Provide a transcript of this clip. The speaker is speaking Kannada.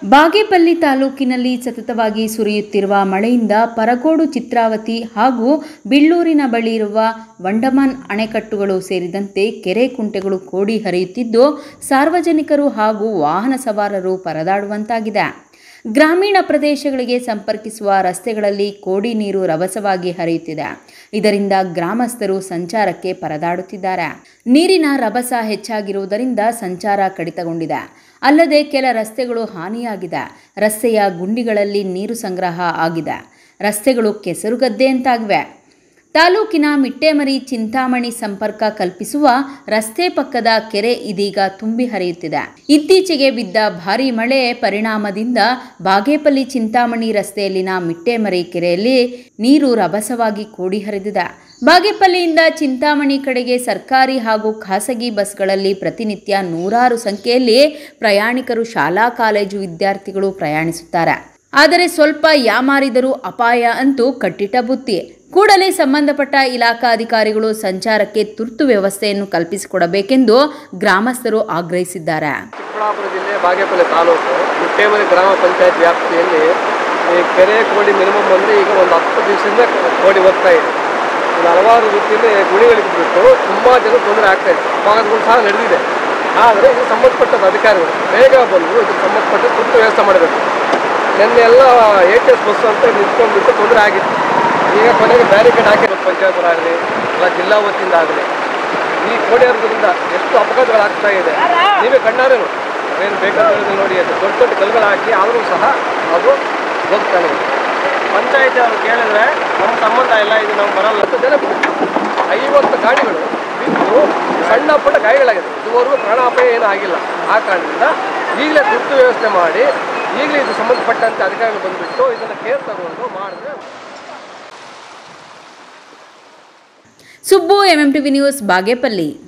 ಬಾಗೇಪಲ್ಲಿ ತಾಲೂಕಿನಲ್ಲಿ ಸತತವಾಗಿ ಸುರಿಯುತ್ತಿರುವ ಮಳೆಯಿಂದ ಪರಗೋಡು ಚಿತ್ರಾವತಿ ಹಾಗೂ ಬಿಳ್ಳೂರಿನ ಬಳಿ ಇರುವ ವಂಡಮಾನ್ ಅಣೆಕಟ್ಟುಗಳು ಸೇರಿದಂತೆ ಕೆರೆ ಕುಂಟೆಗಳು ಕೋಡಿ ಹರಿಯುತ್ತಿದ್ದು ಸಾರ್ವಜನಿಕರು ಹಾಗೂ ವಾಹನ ಸವಾರರು ಪರದಾಡುವಂತಾಗಿದೆ ಗ್ರಾಮೀಣ ಪ್ರದೇಶಗಳಿಗೆ ಸಂಪರ್ಕಿಸುವ ರಸ್ತೆಗಳಲ್ಲಿ ಕೋಡಿ ನೀರು ರಭಸವಾಗಿ ಹರಿಯುತ್ತಿದೆ ಇದರಿಂದ ಗ್ರಾಮಸ್ಥರು ಸಂಚಾರಕ್ಕೆ ಪರದಾಡುತ್ತಿದ್ದಾರೆ ನೀರಿನ ರಭಸ ಹೆಚ್ಚಾಗಿರುವುದರಿಂದ ಸಂಚಾರ ಕಡಿತಗೊಂಡಿದೆ ಅಲ್ಲದೆ ಕೆಲ ರಸ್ತೆಗಳು ಹಾನಿಯಾಗಿದೆ ರಸ್ತೆಯ ಗುಂಡಿಗಳಲ್ಲಿ ನೀರು ಸಂಗ್ರಹ ಆಗಿದೆ ರಸ್ತೆಗಳು ಕೆಸರುಗದ್ದೆಯಂತಾಗಿವೆ ತಾಲೂಕಿನ ಮಿಟ್ಟೆಮರಿ ಚಿಂತಾಮಣಿ ಸಂಪರ್ಕ ಕಲ್ಪಿಸುವ ರಸ್ತೆ ಪಕ್ಕದ ಕೆರೆ ಇದೀಗ ತುಂಬಿ ಹರಿಯುತ್ತಿದೆ ಇತ್ತೀಚೆಗೆ ಬಿದ್ದ ಭಾರೀ ಮಳೆ ಪರಿಣಾಮದಿಂದ ಬಾಗೇಪಲ್ಲಿ ಚಿಂತಾಮಣಿ ರಸ್ತೆಯಲ್ಲಿನ ಮಿಟ್ಟೆಮರಿ ಕೆರೆಯಲ್ಲಿ ನೀರು ರಭಸವಾಗಿ ಕೂಡಿ ಹರಿದಿದೆ ಬಾಗೇಪಲ್ಲಿಯಿಂದ ಚಿಂತಾಮಣಿ ಕಡೆಗೆ ಸರ್ಕಾರಿ ಹಾಗೂ ಖಾಸಗಿ ಬಸ್ಗಳಲ್ಲಿ ಪ್ರತಿನಿತ್ಯ ನೂರಾರು ಸಂಖ್ಯೆಯಲ್ಲಿ ಪ್ರಯಾಣಿಕರು ಶಾಲಾ ಕಾಲೇಜು ವಿದ್ಯಾರ್ಥಿಗಳು ಪ್ರಯಾಣಿಸುತ್ತಾರೆ ಆದರೆ ಸ್ವಲ್ಪ ಯಾಮಾರಿದರೂ ಅಪಾಯ ಅಂತೂ ಕಟ್ಟಿಟ್ಟ ಬುತ್ತಿ ಕೂಡಲೇ ಸಂಬಂಧಪಟ್ಟ ಇಲಾಖಾ ಅಧಿಕಾರಿಗಳು ಸಂಚಾರಕ್ಕೆ ತುರ್ತು ವ್ಯವಸ್ಥೆಯನ್ನು ಕಲ್ಪಿಸಿಕೊಡಬೇಕೆಂದು ಗ್ರಾಮಸ್ಥರು ಆಗ್ರಹಿಸಿದ್ದಾರೆ ಚಿಕ್ಕಬಳ್ಳಾಪುರ ಜಿಲ್ಲೆ ಬಾಗೇಪಲ್ಲಿ ತಾಲೂಕು ಮುಟ್ಟೇಮರಿ ಗ್ರಾಮ ಪಂಚಾಯತ್ ವ್ಯಾಪ್ತಿಯಲ್ಲಿ ಈ ಕೆರೆ ಕೋಡಿ ಮಿನಿಮಮ್ ಅಂದರೆ ಈಗ ಒಂದು ಹತ್ತು ದಿವಸದಿಂದ ಕೋಡಿ ಹೋಗ್ತಾ ಇದೆ ಇದು ಹಲವಾರು ರೀತಿಯಲ್ಲಿ ಗುಣಿಗಳಿಗೆ ಬಿಟ್ಟು ತುಂಬ ಜನ ತೊಂದರೆ ಆಗ್ತಾ ಇದೆ ಅಪಘಾತಗಳು ಸಹ ನಡೆದಿದೆ ಆದರೆ ಇದು ಸಂಬಂಧಪಟ್ಟ ಅಧಿಕಾರಿಗಳು ಬೇಗ ಬಂದು ಇದಕ್ಕೆ ಸಂಬಂಧಪಟ್ಟ ತುರ್ತು ವ್ಯವಸ್ಥೆ ಮಾಡಬೇಕು ನಿನ್ನೆ ಎಲ್ಲ ಎ ಟಿ ಎಸ್ ಬಸ್ಸು ಅಂತ ನಿಂತ್ಕೊಂಡ್ಬಿಟ್ಟು ತೊಂದರೆ ಆಗಿತ್ತು ಈಗ ಕೊನೆಗೆ ಬ್ಯಾರಿಕೇಡ್ ಹಾಕಿರೋದು ಪಂಚಾಯತ್ ಆಗಲಿ ಇಲ್ಲ ಜಿಲ್ಲಾ ವತಿಯಿಂದ ಆಗಲಿ ಈ ಕೋಡಿ ಹರಿದ್ರಿಂದ ಎಷ್ಟು ಅಪಘಾತಗಳಾಗ್ತಾ ಇದೆ ನೀವೇ ಕಣ್ಣಾರೆ ನೋಡಿ ಏನು ಬೇಕಾದ್ರೆ ನೋಡಿ ಅದು ದೊಡ್ಡ ದೊಡ್ಡ ಕಲ್ಗಳು ಹಾಕಿ ಆದರೂ ಸಹ ಅದು ಹೋಗ್ತಾನೆ ಇದೆ ಪಂಚಾಯತ್ ಅವರು ಕೇಳಿದ್ರೆ ನಮ್ಮ ಸಂಬಂಧ ಇಲ್ಲ ಇದು ನಾವು ಬರಲ್ಲ ಅಂತ ಜನ ಐವತ್ತು ಗಾಡಿಗಳು ಬಿದ್ದು ಸಣ್ಣ ಪುಟ್ಟ ಗಾಯಗಳಾಗಿದೆ ಇದುವರೆಗೂ ಪ್ರಾಣಾಪಾಯ ಏನೂ ಆಗಿಲ್ಲ ಆ ಕಾರಣದಿಂದ ಈಗಲೇ ತುರ್ತು ವ್ಯವಸ್ಥೆ ಮಾಡಿ ಈಗಲೇ ಇದು ಸಂಬಂಧಪಟ್ಟಂತೆ ಅಧಿಕಾರಿಗಳು ಬಂದುಬಿಟ್ಟು ಇದನ್ನು ಕೇರ್ ತಗೊಂಡು ಮಾಡಿದ್ರೆ Subbu MM TV news Bagepalli